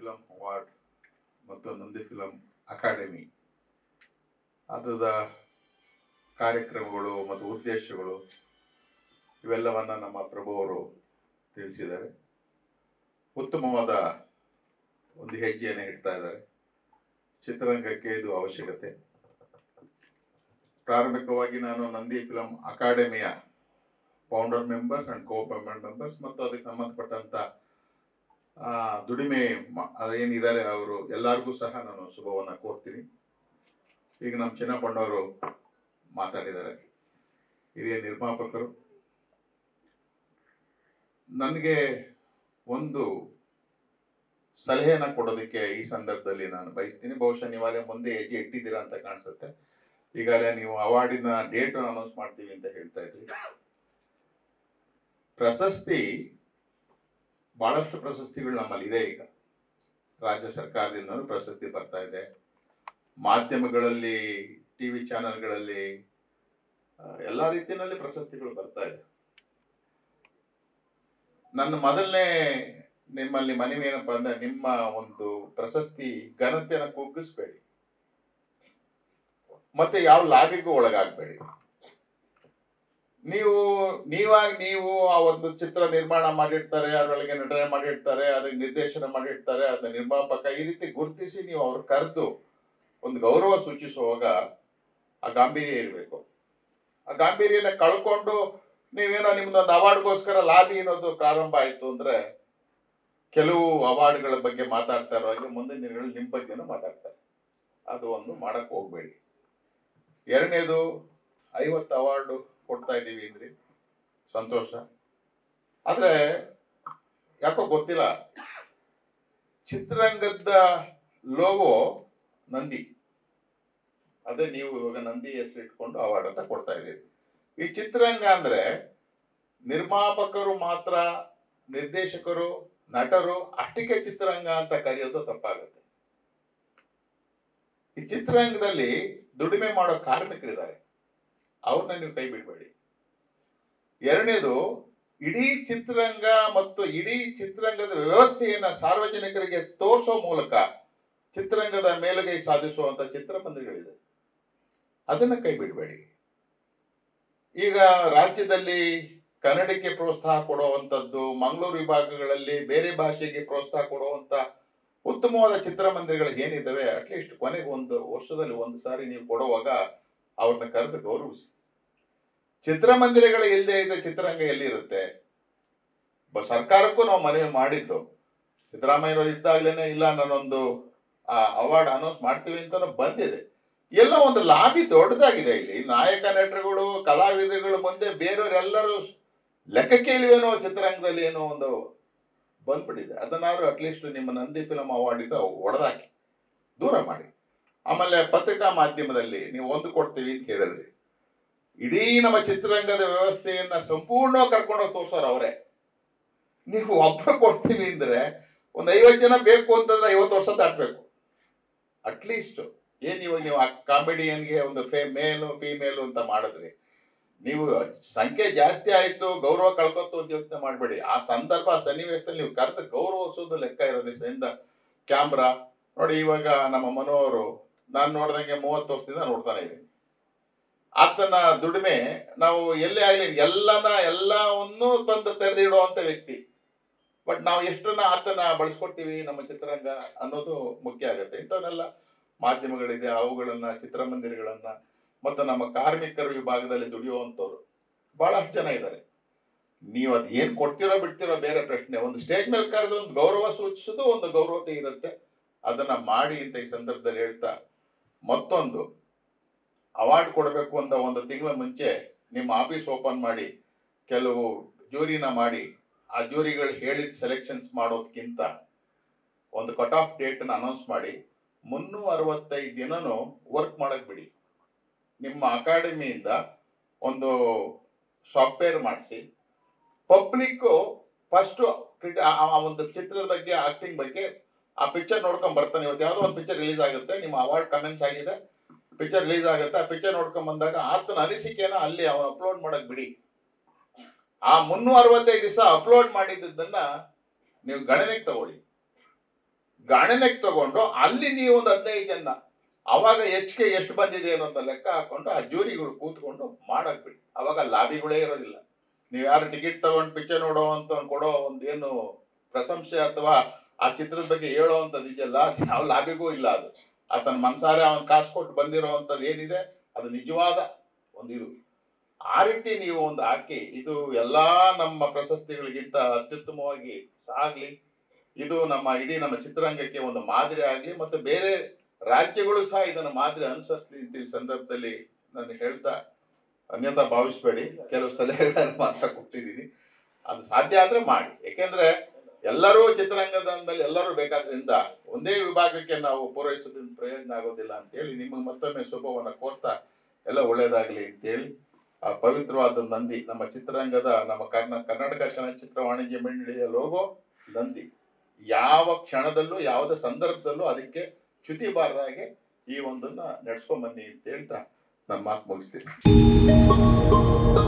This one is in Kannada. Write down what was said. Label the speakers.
Speaker 1: ಫಿಲಂ ಅವಾರ್ಡ್ ಮತ್ತು ನಂದಿ ಫಿಲಂ ಅಕಾಡೆಮಿ ಅದರ ಕಾರ್ಯಕ್ರಮಗಳು ಮತ್ತು ಉದ್ದೇಶಗಳು ಇವೆಲ್ಲವನ್ನ ನಮ್ಮ ಪ್ರಭು ಅವರು ತಿಳಿಸಿದ್ದಾರೆ ಉತ್ತಮವಾದ ಒಂದು ಹೆಜ್ಜೆಯನ್ನು ಇಡ್ತಾ ಇದ್ದಾರೆ ಚಿತ್ರರಂಗಕ್ಕೆ ಇದು ಅವಶ್ಯಕತೆ ಪ್ರಾರಂಭಿಕವಾಗಿ ನಾನು ನಂದಿ ಫಿಲಂ ಅಕಾಡೆಮಿಯ founder members and co founder members ಮತ್ತು ಅದಕ್ಕೆ ಸಂಬಂಧಪಟ್ಟಂತ ಆ, ದುಡಿಮೆ ಮ- ಅದು ಏನಿದ್ದಾರೆ ಅವರು ಎಲ್ಲರಿಗೂ ಸಹ ನಾನು ಶುಭವನ್ನ ಕೋರ್ತೀನಿ ಈಗ ನಮ್ಮ ಚಿನ್ನಪ್ಪಣ್ಣವರು ಮಾತಾಡಿದ್ದಾರೆ ಹಿರಿಯ ನಿರ್ಮಾಪಕರು ನನಗೆ ಒಂದು ಸಲಹೆಯನ್ನ ಕೊಡೋದಕ್ಕೆ ಈ ಸಂದರ್ಭದಲ್ಲಿ ನಾನು ಬಯಸ್ತೀನಿ ಬಹುಶಃ ನೀವಾಗಲೇ ಮುಂದೆ ಹೆಜ್ಜೆ ಇಟ್ಟಿದ್ದೀರಾ ಅಂತ ಕಾಣಿಸುತ್ತೆ ಈಗಾಗಲೇ ನೀವು ಅವಾರ್ಡಿನ ಡೇಟ್ ಅನೌನ್ಸ್ ಮಾಡ್ತೀವಿ ಅಂತ ಹೇಳ್ತಾ ಇದ್ರಿ ಪ್ರಶಸ್ತಿ ಬಹಳಷ್ಟು ಪ್ರಶಸ್ತಿಗಳು ನಮ್ಮಲ್ಲಿ ಇದೆ ಈಗ ರಾಜ್ಯ ಸರ್ಕಾರದಿಂದಲೂ ಪ್ರಶಸ್ತಿ ಬರ್ತಾ ಇದೆ ಮಾಧ್ಯಮಗಳಲ್ಲಿ ಟಿವಿ ಚಾನೆಲ್ಗಳಲ್ಲಿ ಎಲ್ಲ ರೀತಿಯಲ್ಲಿ ಪ್ರಶಸ್ತಿಗಳು ಬರ್ತಾ ಇದೆ ನನ್ನ ಮೊದಲನೇ ನಿಮ್ಮಲ್ಲಿ ಮನವಿ ಏನಪ್ಪಾ ಅಂದ್ರೆ ನಿಮ್ಮ ಒಂದು ಪ್ರಶಸ್ತಿ ಘನತೆಯನ್ನು ಕುಗ್ಗಿಸ್ಬೇಡಿ ಮತ್ತೆ ಯಾವ ಲಾಭಿಗೂ ಒಳಗಾಗಬೇಡಿ ನೀವು ನೀವಾಗಿ ನೀವು ಆ ಒಂದು ಚಿತ್ರ ನಿರ್ಮಾಣ ಮಾಡಿರ್ತಾರೆ ಅದರೊಳಗೆ ನಟನೆ ಮಾಡಿರ್ತಾರೆ ಅದಕ್ಕೆ ನಿರ್ದೇಶನ ಮಾಡಿರ್ತಾರೆ ಅದನ್ನ ನಿರ್ಮಾಪಕ ಈ ರೀತಿ ಗುರುತಿಸಿ ನೀವು ಅವ್ರ ಕರೆದು ಒಂದು ಗೌರವ ಸೂಚಿಸುವಾಗ ಆ ಗಾಂಭೀರ್ಯ ಇರಬೇಕು ಆ ಗಾಂಭೀರ್ಯನ ಕಳ್ಕೊಂಡು ನೀವೇನೋ ನಿಮ್ದೊಂದು ಅವಾರ್ಡ್ಗೋಸ್ಕರ ಲಾಬಿ ಅನ್ನೋದು ಪ್ರಾರಂಭ ಆಯ್ತು ಅಂದ್ರೆ ಕೆಲವು ಅವಾರ್ಡ್ಗಳ ಬಗ್ಗೆ ಮಾತಾಡ್ತಾ ಇರುವಾಗ ಮುಂದಿನ ದಿನಗಳಲ್ಲಿ ನಿಮ್ಮ ಬಗ್ಗೆನೂ ಮಾತಾಡ್ತಾರೆ ಅದು ಒಂದು ಮಾಡಕ್ ಹೋಗ್ಬೇಡಿ ಎರಡನೇದು ಐವತ್ತು ಅವಾರ್ಡು ಕೊಡ್ತಾ ಇದ್ದೀವಿ ಅಂದ್ರಿ ಸಂತೋಷ ಆದ್ರೆ ಯಾಕೋ ಗೊತ್ತಿಲ್ಲ ಚಿತ್ರರಂಗದ ಲೋಗೋ ನಂದಿ ಅದೇ ನೀವು ಇವಾಗ ನಂದಿ ಹೆಸರು ಇಟ್ಕೊಂಡು ಅವಾರ್ಡ್ ಅಂತ ಕೊಡ್ತಾ ಇದ್ದೀರಿ ಈ ಚಿತ್ರರಂಗ ಅಂದ್ರೆ ನಿರ್ಮಾಪಕರು ಮಾತ್ರ ನಿರ್ದೇಶಕರು ನಟರು ಅಷ್ಟಿಕೆ ಚಿತ್ರರಂಗ ಅಂತ ಕರೆಯೋದು ತಪ್ಪಾಗುತ್ತೆ ಈ ಚಿತ್ರರಂಗದಲ್ಲಿ ದುಡಿಮೆ ಮಾಡೋ ಕಾರ್ಮಿಕರಿದ್ದಾರೆ ಅವ್ರನ್ನ ನೀವು ಕೈ ಬಿಡಬೇಡಿ ಎರಡನೇದು ಇಡೀ ಚಿತ್ರರಂಗ ಮತ್ತು ಇಡೀ ಚಿತ್ರರಂಗದ ವ್ಯವಸ್ಥೆಯನ್ನ ಸಾರ್ವಜನಿಕರಿಗೆ ತೋರಿಸೋ ಮೂಲಕ ಚಿತ್ರರಂಗದ ಮೇಲುಗೈ ಸಾಧಿಸುವಂತ ಚಿತ್ರಮಂದಿರಗಳಿದೆ ಅದನ್ನ ಕೈ ಬಿಡಬೇಡಿ ಈಗ ರಾಜ್ಯದಲ್ಲಿ ಕನ್ನಡಕ್ಕೆ ಪ್ರೋತ್ಸಾಹ ಕೊಡುವಂಥದ್ದು ಮಂಗಳೂರು ವಿಭಾಗಗಳಲ್ಲಿ ಬೇರೆ ಭಾಷೆಗೆ ಪ್ರೋತ್ಸಾಹ ಕೊಡುವಂತ ಉತ್ತಮವಾದ ಚಿತ್ರಮಂದಿರಗಳು ಏನಿದ್ದಾವೆ ಅಟ್ಲೀಸ್ಟ್ ಕೊನೆಗೆ ಒಂದು ವರ್ಷದಲ್ಲಿ ಒಂದು ಸಾರಿ ನೀವು ಕೊಡುವಾಗ ಅವ್ರನ್ನ ಕರೆದು ಗೌರವಿಸಿ ಚಿತ್ರಮಂದಿರಗಳು ಇಲ್ಲದೆ ಇದ್ದ ಚಿತ್ರರಂಗ ಎಲ್ಲಿರುತ್ತೆ ಬ- ಸರ್ಕಾರಕ್ಕೂ ನಾವು ಮನವಿ ಮಾಡಿದ್ದು ಸಿದ್ದರಾಮಯ್ಯನವರು ಇದ್ದಾಗ್ಲೇನೆ ಇಲ್ಲ ನಾನೊಂದು ಆ ಅವಾರ್ಡ್ ಅನೌನ್ಸ್ ಮಾಡ್ತೀವಿ ಅಂತ ಬಂದಿದೆ ಎಲ್ಲ ಒಂದು ಲಾಬಿ ದೊಡ್ಡದಾಗಿದೆ ಇಲ್ಲಿ ನಾಯಕ ನಟರುಗಳು ಕಲಾವಿದರುಗಳು ಮುಂದೆ ಬೇರೆಯವರೆಲ್ಲರೂ ಲೆಕ್ಕಕ್ಕೆ ಇಲ್ವೇನೋ ಚಿತ್ರರಂಗದಲ್ಲಿ ಏನೋ ಒಂದು ಬಂದ್ಬಿಟ್ಟಿದೆ ಅದನ್ನಾದ್ರೂ ಅಟ್ಲೀಸ್ಟ್ ನಿಮ್ಮ ನಂದಿ ಫಿಲಂ ಅವಾರ್ಡಿಂದ ಒಡೆದಾಕಿ ದೂರ ಮಾಡಿ ಆಮೇಲೆ ಪತ್ರಿಕಾ ಮಾಧ್ಯಮದಲ್ಲಿ ನೀವು ಒಂದು ಕೊಡ್ತೀವಿ ಅಂತ ಹೇಳಿದ್ರಿ ಇಡೀ ನಮ್ಮ ಚಿತ್ರರಂಗದ ವ್ಯವಸ್ಥೆಯನ್ನ ಸಂಪೂರ್ಣವಾಗಿ ಕರ್ಕೊಂಡೋಗಿ ತೋರ್ಸೋರು ಅವರೇ ನೀವು ಒಬ್ಬರು ಕೊಡ್ತೀವಿ ಅಂದ್ರೆ ಒಂದು ಐವತ್ತು ಜನ ಬೇಕು ಅಂತಂದ್ರೆ ಐವತ್ತು ವರ್ಷ ದಾಟಬೇಕು ಅಟ್ಲೀಸ್ಟ್ ಏನ್ ಇವಾಗ ನೀವು ಆ ಕಾಮಿಡಿಯನ್ಗೆ ಒಂದು ಫೇ ಮೇಲು ಫೀಮೇಲು ಅಂತ ಮಾಡಿದ್ರಿ ನೀವು ಸಂಖ್ಯೆ ಜಾಸ್ತಿ ಆಯ್ತು ಗೌರವ ಕಳ್ಕೊತು ಅಂತ ಯೋಚನೆ ಮಾಡಬೇಡಿ ಆ ಸಂದರ್ಭ ಆ ಸನ್ನಿವೇಶದಲ್ಲಿ ನೀವು ಕರೆದು ಗೌರವಿಸೋದು ಲೆಕ್ಕ ಇರೋದ್ರಿಂದ ಕ್ಯಾಮ್ರಾ ನೋಡಿ ಇವಾಗ ನಮ್ಮ ಮನೋವರು ನಾನು ನೋಡ್ದಂಗೆ ಮೂವತ್ತು ವರ್ಷದಿಂದ ನೋಡ್ತಾನೆ ಇದ್ದೀನಿ ಆತನ ದುಡಿಮೆ ನಾವು ಎಲ್ಲೇ ಆಗಲಿ ಎಲ್ಲನ ಎಲ್ಲವನ್ನೂ ತಂದು ತೆರೆದಿಡುವಂತ ವ್ಯಕ್ತಿ ಬಟ್ ನಾವು ಎಷ್ಟನ್ನ ಆತನ ಬಳಸ್ಕೊಡ್ತೀವಿ ನಮ್ಮ ಚಿತ್ರರಂಗ ಅನ್ನೋದು ಮುಖ್ಯ ಆಗುತ್ತೆ ಇಂಥವನ್ನೆಲ್ಲ ಮಾಧ್ಯಮಗಳಿದೆ ಅವುಗಳನ್ನ ಚಿತ್ರಮಂದಿರಗಳನ್ನ ಮತ್ತು ನಮ್ಮ ಕಾರ್ಮಿಕರ ವಿಭಾಗದಲ್ಲಿ ದುಡಿಯುವಂಥವ್ರು ಬಹಳಷ್ಟು ಜನ ಇದ್ದಾರೆ ನೀವು ಅದ್ ಏನ್ ಕೊಡ್ತೀರೋ ಬಿಡ್ತೀರೋ ಬೇರೆ ಪ್ರಶ್ನೆ ಒಂದು ಸ್ಟೇಜ್ ಮೇಲೆ ಕರೆದು ಒಂದು ಗೌರವ ಸೂಚಿಸೋದು ಒಂದು ಗೌರವತೆ ಇರುತ್ತೆ ಅದನ್ನ ಮಾಡಿ ಅಂತ ಈ ಸಂದರ್ಭದಲ್ಲಿ ಹೇಳ್ತಾ ಮತ್ತೊಂದು ಅವಾರ್ಡ್ ಕೊಡಬೇಕು ಅಂತ ಒಂದು ತಿಂಗಳ ಮುಂಚೆ ನಿಮ್ಮ ಆಫೀಸ್ ಓಪನ್ ಮಾಡಿ ಕೆಲವು ಜೂರಿನ ಮಾಡಿ ಆ ಜೂರಿಗಳು ಹೇಳಿದ ಸೆಲೆಕ್ಷನ್ಸ್ ಮಾಡೋದಕ್ಕಿಂತ ಒಂದು ಕಟ್ ಆಫ್ ಡೇಟ್ನ ಅನೌನ್ಸ್ ಮಾಡಿ ಮುನ್ನೂರ ಅರವತ್ತೈದು ದಿನನೂ ವರ್ಕ್ ಮಾಡಕ್ ಬಿಡಿ ನಿಮ್ಮ ಅಕಾಡೆಮಿಯಿಂದ ಒಂದು ಸಾಫ್ಟ್ವೇರ್ ಮಾಡಿಸಿ ಪಬ್ಲಿಕ್ ಫಸ್ಟ್ ಆ ಒಂದು ಚಿತ್ರದ ಬಗ್ಗೆ ಆಕ್ಟಿಂಗ್ ಬಗ್ಗೆ ಆ ಪಿಕ್ಚರ್ ನೋಡ್ಕೊಂಡ್ ಬರ್ತಾನೆ ಇವತ್ತು ಯಾವುದೋ ಒಂದು ಪಿಕ್ಚರ್ ರಿಲೀಸ್ ಆಗುತ್ತೆ ನಿಮ್ಮ ಅವಾರ್ಡ್ ಕಮೆಂಟ್ಸ್ ಆಗಿದೆ ಪಿಕ್ಚರ್ ರಿಲೀಸ್ ಆಗುತ್ತೆ ಆ ಪಿಕ್ಚರ್ ನೋಡ್ಕೊಂಡ್ ಬಂದಾಗ ಆತನ ಅನಿಸಿಕೆನ ಅಲ್ಲಿ ಅವನು ಅಪ್ಲೋಡ್ ಮಾಡಕ್ ಬಿಡಿ ಆ ಮುನ್ನೂರ ಅರವತ್ತೈದು ದಿವಸ ಅಪ್ಲೋಡ್ ಮಾಡಿದ್ದನ್ನ ನೀವು ಗಣನೆಗೆ ತಗೊಳ್ಳಿ ಗಣನೆಗೆ ತಗೊಂಡು ಅಲ್ಲಿ ನೀವು ಒಂದು ಹದಿನೈದು ಜನ ಅವಾಗ ಹೆಚ್ಚಿಗೆ ಎಷ್ಟು ಬಂದಿದೆ ಅನ್ನೋದನ್ನ ಲೆಕ್ಕ ಹಾಕೊಂಡು ಆ ಜೂರಿಗಳು ಕೂತ್ಕೊಂಡು ಮಾಡಕ್ ಬಿಡಿ ಅವಾಗ ಲಾಬಿಗಳೇ ಇರೋದಿಲ್ಲ ನೀವು ಯಾರು ಟಿಕೆಟ್ ತಗೊಂಡು ಪಿಕ್ಚರ್ ನೋಡೋ ಅಂತ ಕೊಡೋ ಒಂದೇನು ಪ್ರಶಂಸೆ ಅಥವಾ ಆ ಚಿತ್ರದ ಬಗ್ಗೆ ಹೇಳೋ ಅಂಥದ್ದು ಇದೆಯಲ್ಲ ಅದು ಯಾವ ಲಾಬಿಗೂ ಇಲ್ಲ ಅದು ಆತನ ಮನ್ಸಾರೆ ಅವನ್ ಕಾಸು ಕೊಟ್ಟು ಬಂದಿರೋ ಅಂಥದ್ದು ಏನಿದೆ ಅದು ನಿಜವಾದ ಒಂದು ಇದು ಆ ರೀತಿ ನೀವು ಒಂದು ಹಾಕಿ ಇದು ಎಲ್ಲಾ ನಮ್ಮ ಪ್ರಶಸ್ತಿಗಳಿಗಿಂತ ಅತ್ಯುತ್ತಮವಾಗಿ ಸಾಗ್ಲಿ ಇದು ನಮ್ಮ ಇಡೀ ನಮ್ಮ ಚಿತ್ರರಂಗಕ್ಕೆ ಒಂದು ಮಾದರಿ ಆಗಲಿ ಮತ್ತು ಬೇರೆ ರಾಜ್ಯಗಳು ಸಹ ಇದನ್ನು ಮಾದರಿ ಅನುಸರಿಸಲಿ ಅಂತ ಈ ಸಂದರ್ಭದಲ್ಲಿ ನಾನು ಹೇಳ್ತಾ ಅನ್ಯತಾ ಭಾವಿಸ್ಬೇಡಿ ಕೆಲವು ಸಲಹೆಗಳನ್ನು ಮಾತ್ರ ಕೊಟ್ಟಿದ್ದೀನಿ ಅದು ಸಾಧ್ಯ ಆದ್ರೆ ಮಾಡಿ ಯಾಕೆಂದ್ರೆ ಎಲ್ಲರೂ ಚಿತ್ರರಂಗದ ಮೇಲೆ ಎಲ್ಲರೂ ಬೇಕಾದ್ರಿಂದ ಒಂದೇ ವಿಭಾಗಕ್ಕೆ ನಾವು ಪೂರೈಸೋದ್ರಿಂದ ಪ್ರಯೋಜನ ಆಗೋದಿಲ್ಲ ಅಂತೇಳಿ ನಿಮಗೆ ಮತ್ತೊಮ್ಮೆ ಶುಭವನ್ನು ಕೋರ್ತಾ ಎಲ್ಲ ಒಳ್ಳೇದಾಗಲಿ ಅಂತೇಳಿ ಆ ಪವಿತ್ರವಾದ ನಂದಿ ನಮ್ಮ ಚಿತ್ರರಂಗದ ನಮ್ಮ ಕರ್ನ ಕರ್ನಾಟಕ ಚಲನಚಿತ್ರ ವಾಣಿಜ್ಯ ಮಂಡಳಿಯ ಲೋಗೋ ನಂದಿ ಯಾವ ಕ್ಷಣದಲ್ಲೂ ಯಾವುದೇ ಸಂದರ್ಭದಲ್ಲೂ ಅದಕ್ಕೆ ಚ್ಯುತಿ ಬಾರದಾಗೆ ಈ ಒಂದನ್ನ ನಡ್ಸ್ಕೊಂಡ್ ಬನ್ನಿ ಅಂತ ಹೇಳ್ತಾ ನನ್ನ ಮಾತು ಮುಗಿಸ್ತೀನಿ